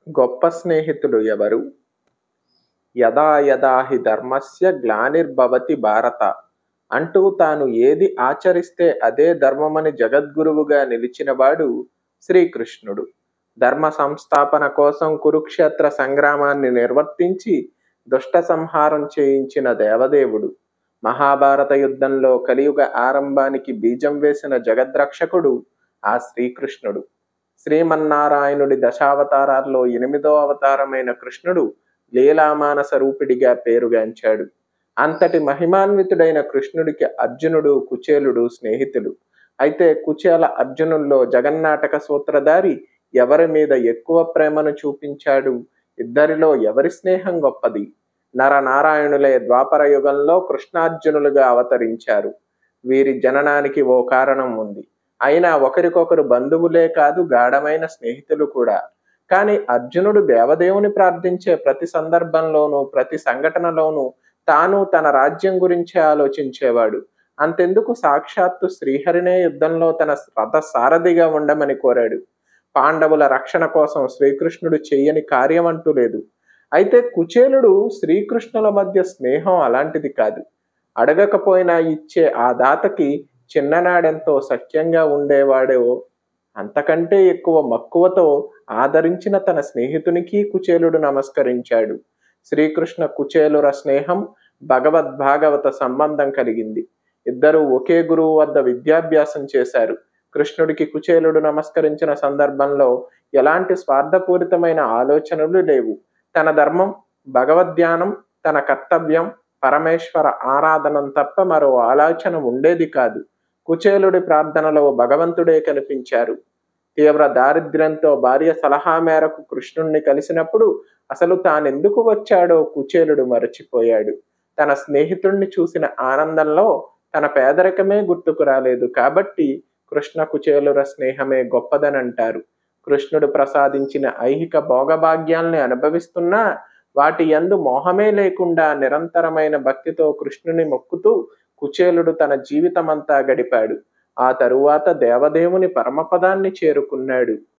గొప్ప స్నేహితుడు ఎవరు యదా యదా హి ధర్మస్య గ్లానిర్భవతి భారత అంటూ తాను ఏది ఆచరిస్తే అదే ధర్మమని జగద్గురువుగా నిలిచినవాడు శ్రీకృష్ణుడు ధర్మ సంస్థాపన కోసం కురుక్షేత్ర సంగ్రామాన్ని నిర్వర్తించి దుష్ట సంహారం చేయించిన దేవదేవుడు మహాభారత యుద్ధంలో కలియుగ ఆరంభానికి బీజం వేసిన జగద్రక్షకుడు ఆ శ్రీకృష్ణుడు శ్రీమన్నారాయణుడి దశావతారాల్లో ఎనిమిదో అవతారమైన కృష్ణుడు లీలామానస రూపిడిగా పేరుగాంచాడు అంతటి మహిమాన్వితుడైన కృష్ణుడికి అర్జునుడు కుచేలుడు స్నేహితులు అయితే కుచేల అర్జునుల్లో జగన్నాటక సూత్రధారి ఎవరి మీద ఎక్కువ ప్రేమను చూపించాడు ఇద్దరిలో ఎవరి స్నేహం గొప్పది నరనారాయణులే ద్వాపర యుగంలో కృష్ణార్జునులుగా అవతరించారు వీరి జననానికి ఓ కారణం ఉంది అయినా ఒకరికొకరు బంధువులే కాదు గాఢమైన స్నేహితులు కూడా కానీ అర్జునుడు దేవదేవుని ప్రార్థించే ప్రతి సందర్భంలోనూ ప్రతి సంఘటనలోనూ తాను తన రాజ్యం గురించే ఆలోచించేవాడు అంతెందుకు సాక్షాత్తు శ్రీహరినే యుద్ధంలో తన రథ సారథిగా ఉండమని కోరాడు పాండవుల రక్షణ కోసం శ్రీకృష్ణుడు చెయ్యని కార్యం అంటూ లేదు అయితే కుచేలుడు శ్రీకృష్ణుల మధ్య స్నేహం అలాంటిది కాదు అడగకపోయినా ఇచ్చే ఆ దాతకి చిన్ననాడెంతో సఖ్యంగా ఉండేవాడో అంతకంటే ఎక్కువ మక్కువతో ఆదరించిన తన స్నేహితునికి కుచేలుడు నమస్కరించాడు శ్రీకృష్ణ కుచేలుర స్నేహం భగవద్భాగవత సంబంధం కలిగింది ఇద్దరు ఒకే గురువు వద్ద విద్యాభ్యాసం చేశారు కృష్ణుడికి కుచేలుడు నమస్కరించిన సందర్భంలో ఎలాంటి స్వార్థపూరితమైన ఆలోచనలు లేవు తన ధర్మం భగవద్ధ్యానం తన కర్తవ్యం పరమేశ్వర ఆరాధనం తప్ప మరో ఆలోచన ఉండేది కాదు కుచేలుడి ప్రార్థనలో భగవంతుడే కనిపించారు తీవ్ర దారిద్ర్యంతో భార్య సలహా మేరకు కృష్ణుణ్ణి కలిసినప్పుడు అసలు తానెందుకు వచ్చాడో కుచేలుడు మరచిపోయాడు తన స్నేహితుణ్ణి చూసిన ఆనందంలో తన పేదరికమే గుర్తుకు రాలేదు కాబట్టి కృష్ణ కుచేలుర స్నేహమే గొప్పదనంటారు కృష్ణుడు ప్రసాదించిన ఐహిక భోగభాగ్యాల్ని అనుభవిస్తున్నా వాటి యందు మోహమే లేకుండా నిరంతరమైన భక్తితో కృష్ణుని మొక్కుతూ కుచేలుడు తన జీవితమంతా గడిపాడు ఆ తరువాత దేవదేవుని పరమపదాన్ని చేరుకున్నాడు